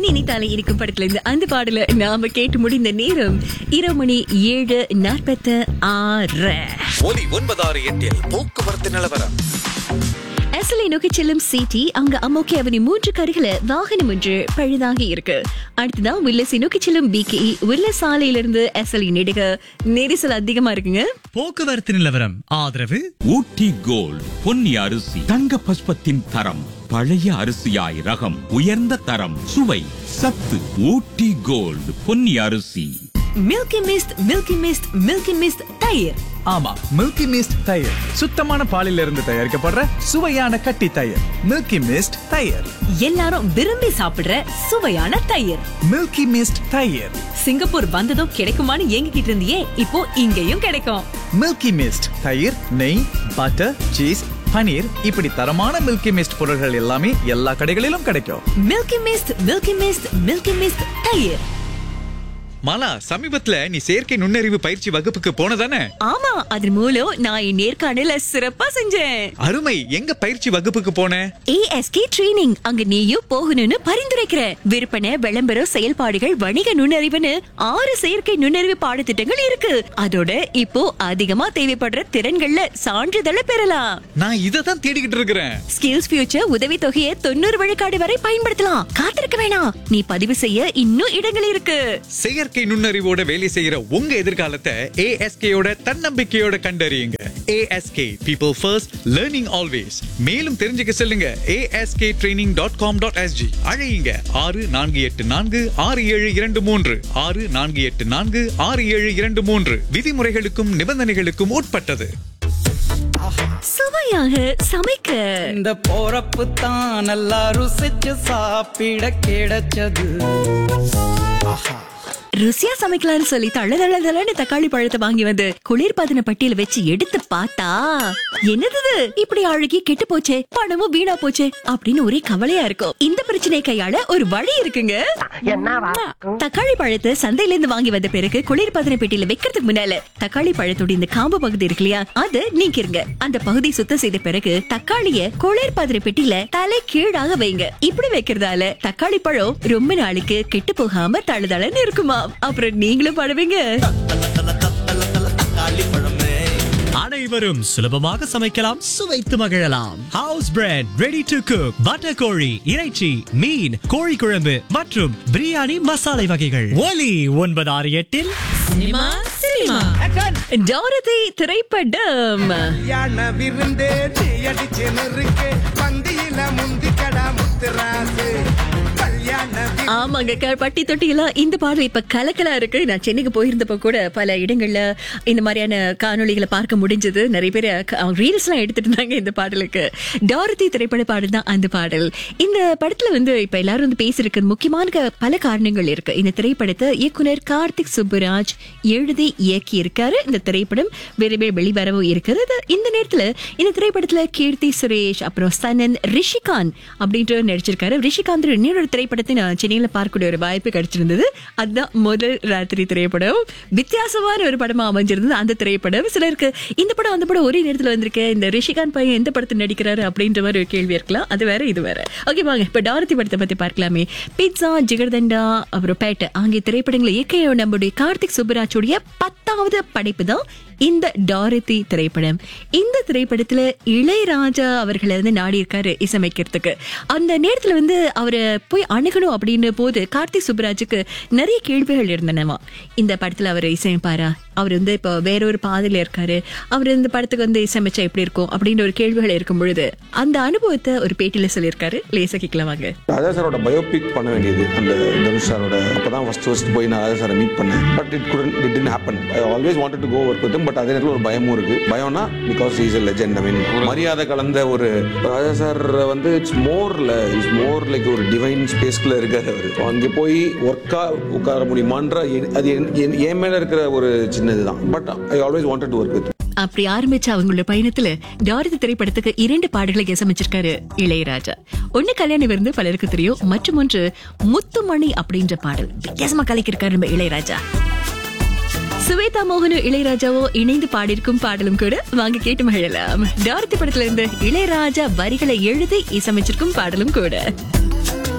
நினைத்தாலே இருக்கும் படத்துல இருந்து அந்த பாடல நாம கேட்டு முடிந்த நேரம் இரவு மணி ஏழு நாற்பத்து ஆறு ஒலி ஒன்பதாறு எட்டில் போக்குவரத்து நிலவரம் எஸ்எல்ஐ நோக்கி செல்லும் சிடி அங்க அம்மோக்கி அவனி மூன்று கருகில வாகனம் ஒன்று பழுதாகி இருக்கு அடுத்ததான் வில்லசி நோக்கி செல்லும் பிகே வில்ல சாலையிலிருந்து எஸ்எல்ஐ நெடுக நெரிசல் அதிகமா இருக்குங்க போக்குவரத்து நிலவரம் ஆதரவு ஊட்டி கோல்ட் பொன்னி அரிசி தங்க பஸ்பத்தின் தரம் பழைய அரிசியாய் ரகம் உயர்ந்த தரம் சுவை சத்து ஊட்டி கோல்ட் பொன்னி அரிசி milky mist milky mist milky mist தயிர் ஆமா மில்கி மிஸ்ட் தயிர் சுத்தமான பாலில் இருந்து தயாரிக்கப்படுற சுவையான கட்டி தயிர் மில்கி மிஸ்ட் தயிர் எல்லாரும் விரும்பி சாப்பிடுற சுவையான தயிர் மில்கி மிஸ்ட் தயிர் சிங்கப்பூர் வந்ததும் கிடைக்குமான்னு ஏங்கிக்கிட்டு இருந்தியே இப்போ இங்கேயும் கிடைக்கும் மில்கி மிஸ்ட் தயிர் நெய் பட்டர் சீஸ் பனீர் இப்படி தரமான மில்கி மிஸ்ட் பொருட்கள் எல்லாமே எல்லா கடைகளிலும் கிடைக்கும் milky mist milky mist milky mist தயிர் மாலா சமீபத்துல நீ செயற்கை நுண்ணறிவு பயிற்சி வகுப்புக்கு போனதானே ஆமா அது மூலம் நான் என் நேர்காணல சிறப்பா செஞ்சேன் அருமை எங்க பயிற்சி வகுப்புக்கு போன ஏஎஸ்கே ட்ரெய்னிங் அங்க நீயும் போகணும்னு பரிந்துரைக்கிற விற்பனை விளம்பரம் செயல்பாடுகள் வணிக நுண்ணறிவுன்னு ஆறு செயற்கை நுண்ணறிவு பாடத்திட்டங்கள் இருக்கு அதோட இப்போ அதிகமா தேவைப்படுற திறன்கள்ல சான்றிதழை பெறலாம் நான் இதை தான் தேடிக்கிட்டு இருக்கிறேன் ஸ்கில்ஸ் ஃபியூச்சர் உதவி தொகையை தொண்ணூறு விழுக்காடு வரை பயன்படுத்தலாம் காத்திருக்க வேணாம் நீ பதிவு செய்ய இன்னும் இடங்கள் இருக்கு செயற்கை நுண்ணறிவோட வேலை செய்யற உங்க எதிர்காலத்தை ஏஎஸ்கேயோட தன்னம்பிக்கையோட கண்டறியுங்க ASK people first learning always மேலும் தெரிஞ்சுக்க செல்லுங்க ASK training dot com dot SG அழையுங்க ஆறு நான்கு எட்டு நான்கு ஆறு ஏழு இரண்டு மூன்று ஆறு நான்கு எட்டு நான்கு ஆறு ஏழு இரண்டு மூன்று விதிமுறைகளுக்கும் நிபந்தனைகளுக்கும் உட்பட்டது சுவையாக சமைக்க இந்த போறப்பு தான் நல்லா ருசிச்சு சாப்பிட கிடைச்சது ருசியா சமைக்கலாம்னு சொல்லி தள்ள தள்ள தள்ளன்னு தக்காளி பழத்தை வாங்கி வந்து குளிர்பதன பட்டியல வச்சு எடுத்து பார்த்தா என்னது இது? இப்படி அழுகி கெட்டு போச்சே பணமும் வீணா போச்சே அப்படின்னு ஒரே கவலையா இருக்கும் இந்த பிரச்சனையை கையாள ஒரு வழி இருக்குங்க தக்காளி பழத்தை சந்தையில இருந்து வாங்கி வந்த பிறகு குளிர்பதன பெட்டியில வைக்கிறதுக்கு முன்னால தக்காளி பழத்தோட இந்த காம்பு பகுதி இருக்கு இல்லையா அதை நீக்கிருங்க அந்த பகுதி சுத்தம் செய்த பிறகு தக்காளிய குளிர்பதன பெட்டியில தலை கீழாக வைங்க இப்படி வைக்கிறதால தக்காளி பழம் ரொம்ப நாளைக்கு கெட்டு போகாம தழுதளன்னு இருக்குமா அப்புறம் நீங்களும் படுவீங்க அனைவரும் சுலபமாக சமைக்கலாம் சுவைத்து மகிழலாம் house bread ready to cook butter கோழி இறைச்சி மீன் கோழி குழம்பு மற்றும் பிரியாணி மசாலை வகைகள் ஒலி ஒன்பது ஆறு எட்டில் டாரதி திரைப்படம் யானை விருந்தே நீ அடிச்சு நெருக்கே பந்தியில முந்திக்கடா முத்துராசு கல்யாண வி- ஆமாங்க க- பட்டி தொட்டி எல்லாம் இந்த பாடல் இப்ப கலக்கலா இருக்கு நான் சென்னைக்கு போயிருந்தப்ப கூட பல இடங்கள்ல இந்த மாதிரியான காணொளிகளை பார்க்க முடிஞ்சது நிறைய பேர் ரீல்ஸ் எல்லாம் எடுத்துட்டு இருந்தாங்க இந்த பாடலுக்கு டாரதி திரைப்பட பாடல் தான் அந்த பாடல் இந்த படத்துல வந்து இப்ப எல்லாரும் வந்து பேசிருக்கு முக்கியமான க- பல காரணங்கள் இருக்கு இந்த திரைப்படத்தை இயக்குனர் கார்த்திக் சுப்புராஜ் எழுதி இயக்கி இருக்காரு இந்த திரைப்படம் விரைவில் வெளிவரவும் இருக்கிறது இந்த நேரத்துல இந்த திரைப்படத்துல கீர்த்தி சுரேஷ் அப்புறம் சனன் ரிஷிகாந்த் அப்படின்ற நடிச்சிருக்காரு ரிஷிகாந்த் இன்னொரு திரைப்படத்தை நான் சென்னையில பார்க்கக்கூடிய ஒரு வாய்ப்பு கிடைச்சிருந்தது அதுதான் முதல் ராத்திரி திரைப்படம் வித்தியாசமான ஒரு படமா அமைஞ்சிருந்தது அந்த திரைப்படம் சிலருக்கு இந்த படம் அந்த படம் ஒரே நேரத்துல வந்திருக்கு இந்த ரிஷிகாந்த் பையன் எந்த படத்தில் நடிக்கிறாரு அப்படின்ற மாதிரி ஒரு கேள்வி இருக்கலாம் அது வேற இது வேற ஓகே வாங்க இப்ப டாரதி படத்தை பத்தி பார்க்கலாமே பிட்சா ஜிகர்தண்டா அப்புறம் பேட் ஆகிய திரைப்படங்களை இயக்கிய நம்முடைய கார்த்திக் சுப்பராஜுடைய பத்தாவது படைப்பு தான் இந்த டாரதி திரைப்படம் இந்த திரைப்படத்துல இளையராஜா அவர்களை வந்து நாடி இருக்காரு இசையமைக்கிறதுக்கு அந்த நேரத்துல வந்து அவரை போய் அணுகணும் அப்படின்னு போது கார்த்திக் சுப்ராஜுக்கு நிறைய கேள்விகள் இருந்தனவா இந்த படத்துல அவர் இசையமைப்பாரா அவர் வந்து இப்போ வேற ஒரு பாதையில இருக்காரு அவர் இந்த படத்துக்கு வந்து இசையமைச்சா எப்படி இருக்கும் அப்படின்ற ஒரு கேள்விகள் இருக்கும் பொழுது அந்த அனுபவத்தை ஒரு பேட்டியில சொல்லியிருக்காரு லேசா கேட்கலாம் வாங்க ராஜா சாரோட பயோபிக் பண்ண வேண்டியது அந்த தனுஷ் சாரோட அப்போ தான் ஃபஸ்ட் ஃபஸ்ட் போய் நான் ராஜா சாரை மீட் பண்ணேன் but it couldn't it didn't happen I always wanted to go work with but அதே நேரத்தில் ஒரு பயமும் இருக்கு பயம்னா because is a legend I mean மரியாதை கலந்த ஒரு ராஜா சார் வந்து இட்ஸ் மோர்ல இஸ் மோர் லைக் ஒரு டிவைன் ஸ்பேஸ்க்குள்ள இருக்காரு அவர் அங்கே போய் ஒர்க்கா உட்கார முடியுமான்ற எ- அது என்- என் என் மேல இருக்கிற ஒரு சின்னது தான் but I always wanted to work with அப்படி ஆரம்பிச்ச அவங்களோட பயணத்துல டாரதி திரைப்படத்துக்கு இரண்டு பாடல்களை இசையமைச்சிருக்காரு இளையராஜா ஒண்ணு கல்யாணம் இருந்து பலருக்கு தெரியும் மற்றும் ஒன்று முத்துமணி அப்படின்ற பாடல் வித்தியாசமா கலக்கிருக்காரு நம்ம இளையராஜா சுவேதா மோகனும் இளையராஜாவும் இணைந்து பாடியிருக்கும் பாடலும் கூட வாங்க கேட்டு மகிழலாம் டாரதி படத்துல இருந்து இளையராஜா வரிகளை எழுதி இசையமைச்சிருக்கும் பாடலும் கூட